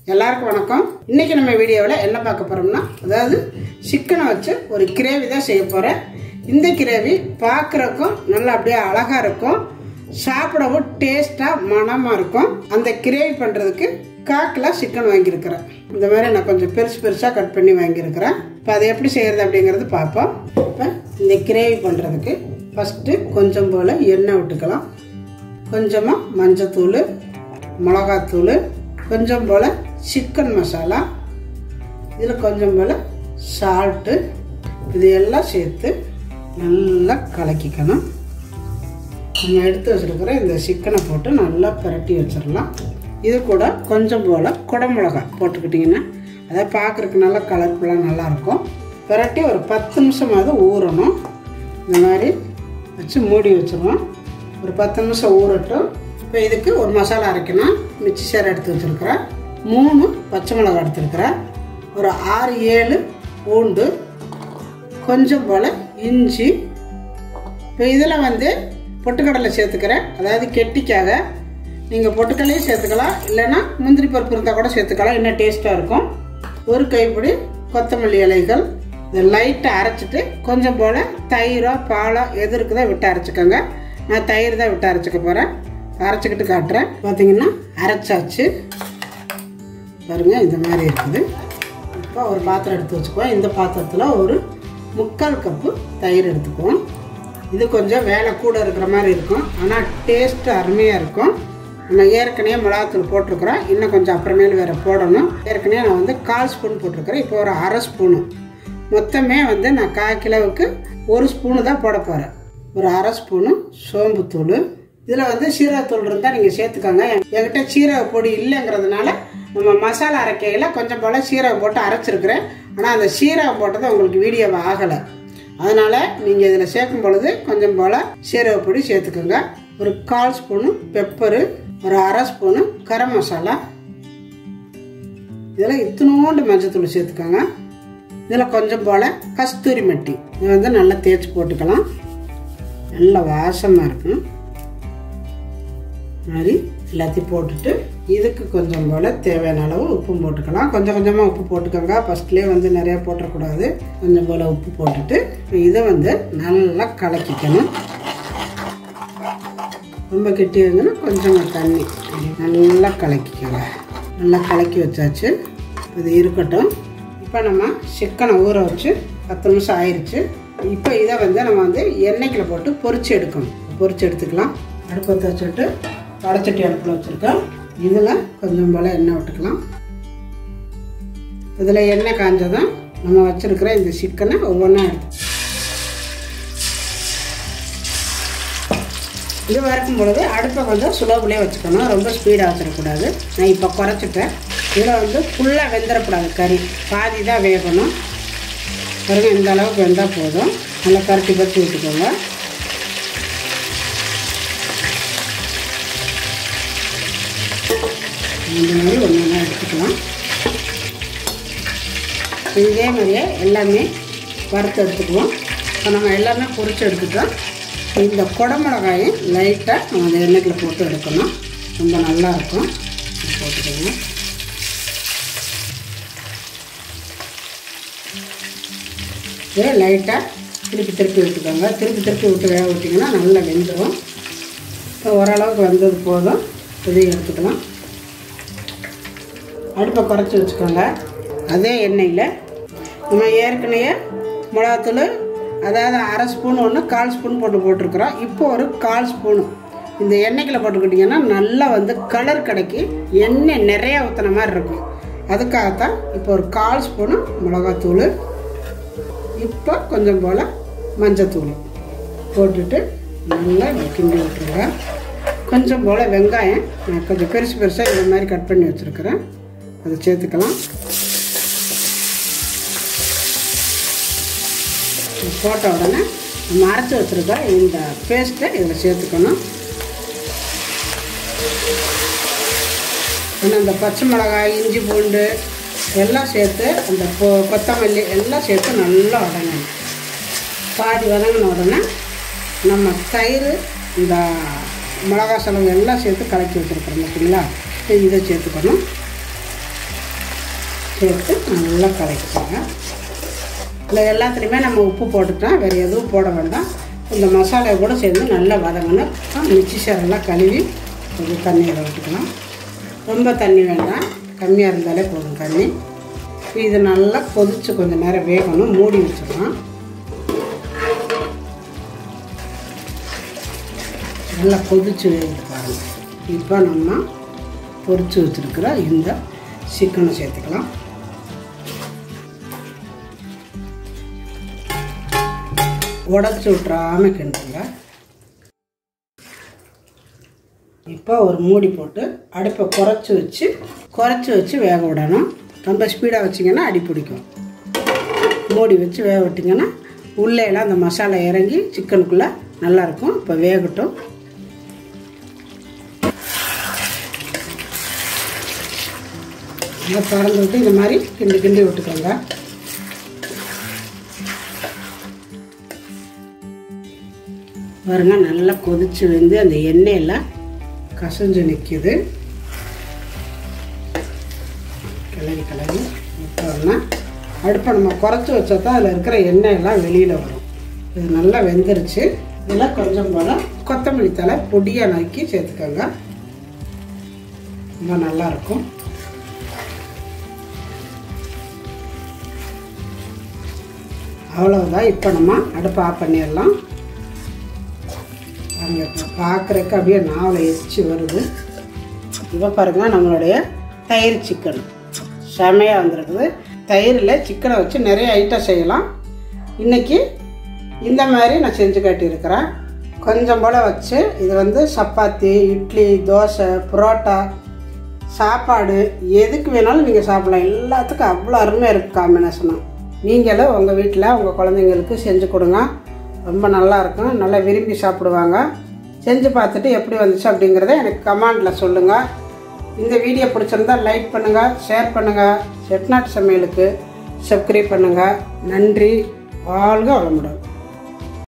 எல்லாருக்கும் வணக்கம் இன்னைக்கு நம்ம வீடியோவில் என்ன பார்க்க போறோம்னா அதாவது சிக்கனை வச்சு ஒரு கிரேவி தான் செய்ய போறேன் இந்த கிரேவி பார்க்குறக்கும் நல்லா அப்படியே அழகா இருக்கும் சாப்பிடவும் டேஸ்டாக மணமாக இருக்கும் அந்த கிரேவி பண்ணுறதுக்கு காக்கில் சிக்கன் வாங்கியிருக்கிறேன் இந்த மாதிரி நான் கொஞ்சம் பெருசு பெருசாக கட் பண்ணி வாங்கியிருக்கிறேன் இப்போ அதை எப்படி செய்கிறது அப்படிங்கிறது பார்ப்போம் இப்போ இந்த கிரேவி பண்ணுறதுக்கு ஃபஸ்ட்டு கொஞ்சம் போல் எண்ணெய் விட்டுக்கலாம் கொஞ்சமாக மஞ்சத்தூள் மிளகாத்தூள் கொஞ்சம் போல் சிக்கன் மசாலா இதில் கொஞ்சம் போல் சால்ட்டு இது எல்லாம் சேர்த்து நல்லா கலக்கிக்கணும் நம்ம எடுத்து வச்சுருக்கிற இந்த சிக்கனை போட்டு நல்லா பிரட்டி வச்சிடலாம் இது கூட கொஞ்சம் போல் குடமிளகா போட்டுக்கிட்டிங்கன்னா அதை பார்க்குறதுக்கு நல்லா கலர்ஃபுல்லாக நல்லாயிருக்கும் பிரட்டி ஒரு பத்து நிமிஷமாவது ஊறணும் இந்த மாதிரி வச்சு மூடி வச்சிருவோம் ஒரு பத்து நிமிஷம் ஊறட்டும் இப்போ இதுக்கு ஒரு மசாலா அரைக்கணும் மிச்சி சேர் எடுத்து வச்சுருக்கிறேன் மூணு பச்சை மிளகாய் எடுத்துருக்கிறேன் ஒரு ஆறு ஏழு பூண்டு கொஞ்சம் போல் இஞ்சி இப்போ இதில் வந்து பொட்டுக்கடலை சேர்த்துக்கிறேன் அதாவது கெட்டிக்காக நீங்கள் பொட்டுக்கடலையும் சேர்த்துக்கலாம் இல்லைன்னா முந்திரி பருப்பு இருந்தால் கூட சேர்த்துக்கலாம் இன்னும் டேஸ்ட்டாக இருக்கும் ஒரு கைப்பிடி கொத்தமல்லி இலைகள் இதை லைட்டாக அரைச்சிட்டு கொஞ்சம் போல் தயிரோ பாலோ எது இருக்குதோ விட்டு அரைச்சிக்கோங்க நான் தயிர் தான் விட்டு அரைச்சிக்க போகிறேன் அரைச்சிக்கிட்டு காட்டுறேன் பார்த்தீங்கன்னா அரைச்சாச்சு பாருங்கள் இந்த மாதிரி இருக்குது இப்போ ஒரு பாத்திரம் எடுத்து வச்சுக்குவோம் இந்த பாத்திரத்தில் ஒரு முக்கால் கப்பு தயிர் எடுத்துக்குவோம் இது கொஞ்சம் வேலை கூட இருக்கிற மாதிரி இருக்கும் ஆனால் டேஸ்ட் அருமையாக இருக்கும் நான் ஏற்கனவே மிளகாத்தூள் போட்டிருக்கிறேன் இன்னும் கொஞ்சம் அப்புறமேல் வேறு போடணும் ஏற்கனவே நான் வந்து கால் ஸ்பூன் போட்டிருக்கிறேன் இப்போ ஒரு அரை ஸ்பூனு மொத்தமே வந்து நான் கால் கிலோவுக்கு ஒரு ஸ்பூனு தான் போட போகிறேன் ஒரு அரை ஸ்பூனு சோம்புத்தூள் இதில் வந்து சீரகத்தூள் இருந்தால் நீங்கள் சேர்த்துக்கோங்க என்கிட்ட சீரக பொடி இல்லைங்கிறதுனால நம்ம மசாலா அரைக்கையில் கொஞ்சம் போல் சீரகம் போட்டு அரைச்சிருக்கிறேன் ஆனால் அந்த சீரகம் போட்டது உங்களுக்கு வீடியோவை ஆகலை அதனால் நீங்கள் இதில் சேர்க்கும் பொழுது கொஞ்சம் போல் சீரக பொடி சேர்த்துக்கோங்க ஒரு கால் ஸ்பூனு பெப்பரு ஒரு அரை ஸ்பூனு கரம் மசாலா இதில் இத்தினோண்டு மஞ்சத்தூள் சேர்த்துக்கோங்க இதில் கொஞ்சம் போல் கஸ்தூரி மட்டி இதை வந்து நல்லா தேய்ச்சி போட்டுக்கலாம் நல்ல வாசமாக இருக்கும் மாதிரி எல்லாத்தையும் போட்டுட்டு இதுக்கு கொஞ்சம் போல் தேவையான அளவு உப்பும் போட்டுக்கலாம் கொஞ்சம் கொஞ்சமாக உப்பு போட்டுக்கோங்க ஃபஸ்ட்லேயே வந்து நிறையா போட்டுறக்கூடாது கொஞ்சம் போல் உப்பு போட்டுட்டு இதை வந்து நல்லா கலக்கிக்கணும் ரொம்ப கெட்டி இருந்ததுன்னா கொஞ்சம் தண்ணி நல்லா கலக்கிக்கோங்க நல்லா கலக்கி வச்சாச்சு இது இருக்கட்டும் இப்போ நம்ம சிக்கனை ஊற வச்சு பத்து நிமிஷம் ஆயிடுச்சு இப்போ இதை வந்து நம்ம வந்து எண்ணெய்க்குள்ள போட்டு பொரிச்சு எடுக்கணும் பொரிச்சு எடுத்துக்கலாம் அடுப்பத்தை வச்சுட்டு வடச்சட்டி அடுப்பில் வச்சுருக்கோம் இதில் கொஞ்சம் போல் எண்ணெய் விட்டுக்கலாம் இதில் எண்ணெய் காஞ்சதும் நம்ம வச்சுருக்கிற இந்த சிக்கனை ஒவ்வொன்றா எடுத்து இது வறுக்கும் பொழுது அடுப்பை கொஞ்சம் சுலோவிலே வச்சுக்கணும் ரொம்ப ஸ்பீடாக வச்சிடக்கூடாது நான் இப்போ குறைச்சிட்டேன் இதில் வந்து ஃபுல்லாக வெந்துடக்கூடாது கறி பாதி தான் வேகணும் பாருங்க இந்த அளவுக்கு வெந்தால் போதும் நல்லா கரட்டி பறித்து விட்டுக்கோங்க இந்த மாதிரி ஒன்று ஒன்றா எடுத்துக்கலாம் இதே மாதிரியே எல்லாமே வறுத்து எடுத்துக்குவோம் இப்போ நம்ம எல்லாமே பொரிச்சு எடுத்துட்டோம் இந்த குடமிளகாயை லைட்டாக நம்ம அந்த எண்ணெய்க்குள்ள போட்டு எடுக்கணும் ரொம்ப நல்லா இருக்கும் போட்டுக்கோங்க இதே லைட்டாக திருப்பி திருப்பி விட்டுக்கோங்க திருப்பி திருப்பி விட்டு வேக விட்டிங்கன்னா நல்லா வெந்துடும் இப்போ ஓரளவுக்கு வெந்தது போதும் இதையும் எடுத்துக்கலாம் அடுப்பை குறைச்சி வச்சுக்கோங்க அதே எண்ணெயில் நம்ம ஏற்கனவே மிளகாத்தூள் அதாவது அரை ஸ்பூன் ஒன்று கால் ஸ்பூன் போட்டு போட்டிருக்கிறோம் இப்போ ஒரு கால் ஸ்பூனு இந்த எண்ணெய்க்கில் போட்டுக்கிட்டிங்கன்னா நல்லா வந்து கலர் கிடைக்கி எண்ணெய் நிறையா ஊற்றின மாதிரி இருக்கும் அதுக்காகத்தான் இப்போ ஒரு கால் ஸ்பூனு மிளகாத்தூள் இப்போ கொஞ்சம் போல் மஞ்சத்தூள் போட்டுட்டு நல்லா கிண்டி விட்டுருங்க கொஞ்சம் போல் வெங்காயம் நான் கொஞ்சம் பெருசு பெருசாக இந்த மாதிரி கட் பண்ணி வச்சுருக்கிறேன் அதை சேர்த்துக்கலாம் போட்ட உடனே நம்ம அரைச்சி வச்சுருக்க இந்த பேஸ்ட்டை இதில் சேர்த்துக்கணும் ஏன்னா இந்த பச்சை மிளகாய் இஞ்சி பூண்டு எல்லாம் சேர்த்து அந்த கொ கொத்தமல்லி எல்லாம் சேர்த்து நல்லா வதங்கணும் பாதி வதங்கின உடனே நம்ம தயிர் இந்த மிளகா செலவு எல்லாம் சேர்த்து கலக்கி வச்சுருக்குறோம் பார்த்தீங்களா இதை சேர்த்துக்கணும் சேர்த்து நல்லா கலக்கிக்கோங்க இல்லை எல்லாத்துலேயுமே நம்ம உப்பு போட்டுட்டோம் வேறு எதுவும் போட வேண்டாம் இந்த மசாலா கூட சேர்ந்து நல்லா வதங்கணும் மிச்சி சேரெல்லாம் கழுவி கொஞ்சம் தண்ணியில் விட்டுக்கலாம் ரொம்ப தண்ணி வேண்டாம் கம்மியாக இருந்தாலே போதும் தண்ணி இது நல்லா கொதித்து கொஞ்சம் நேரம் வேகணும் மூடி வச்சிடலாம் நல்லா கொதிச்சு வேகுது பாருங்கள் இப்போ நம்ம பொரிச்சு வச்சுருக்கிற இந்த சிக்கனை சேர்த்துக்கலாம் உடச்சி விட்றாம கிண்டுங்க இப்போ ஒரு மூடி போட்டு அடுப்பை குறைச்சி வச்சு குறைச்சி வச்சு வேக விடணும் ரொம்ப ஸ்பீடாக வச்சிங்கன்னா அடி பிடிக்கும் மூடி வச்சு வேக விட்டிங்கன்னா உள்ளே எல்லாம் அந்த மசாலா இறங்கி சிக்கனுக்குள்ளே நல்லாயிருக்கும் இப்போ வேகட்டும் இதை திறந்து விட்டு இந்த மாதிரி கிண்டி கிண்டி விட்டுக்கோங்க பாருங்க நல்லா கொதிச்சு வந்து அந்த எண்ணெயெல்லாம் கசஞ்சு நிற்கிது கிளறி கிளறி விட்டோம்னா அடுப்பை நம்ம குறைச்சி வச்சா தான் அதில் இருக்கிற எண்ணெயெல்லாம் வெளியில் வரும் இது நல்லா வெந்துருச்சு இதில் கொஞ்சம் போல் கொத்தமல்லி தலை பொடியாக நறுக்கி சேர்த்துக்கோங்க ரொம்ப நல்லாயிருக்கும் அவ்வளவுதான் இப்போ நம்ம அடுப்பை ஆஃப் பண்ணிடலாம் பாருங்க இப்போ பார்க்குறக்கு அப்படியே நாவலை எரிச்சு வருது இப்போ பாருங்க நம்மளுடைய தயிர் சிக்கன் செமையாக வந்திருக்குது தயிரில் சிக்கனை வச்சு நிறைய ஐட்டம் செய்யலாம் இன்றைக்கி இந்த மாதிரி நான் செஞ்சு காட்டியிருக்கிறேன் கொஞ்சம் போல் வச்சு இது வந்து சப்பாத்தி இட்லி தோசை புரோட்டா சாப்பாடு எதுக்கு வேணாலும் நீங்கள் சாப்பிடலாம் எல்லாத்துக்கும் அவ்வளோ அருமையாக இருக்குது காம்பினேஷனாக நீங்களும் உங்கள் வீட்டில் உங்கள் குழந்தைங்களுக்கு செஞ்சு கொடுங்க ரொம்ப நல்லா இருக்கும் நல்லா விரும்பி சாப்பிடுவாங்க செஞ்சு பார்த்துட்டு எப்படி வந்துச்சு அப்படிங்கிறத எனக்கு கமெண்டில் சொல்லுங்கள் இந்த வீடியோ பிடிச்சிருந்தா லைக் பண்ணுங்கள் ஷேர் பண்ணுங்கள் செட்நாட் சமையலுக்கு சப்ஸ்கிரைப் பண்ணுங்கள் நன்றி வாழ்க வளமுடன்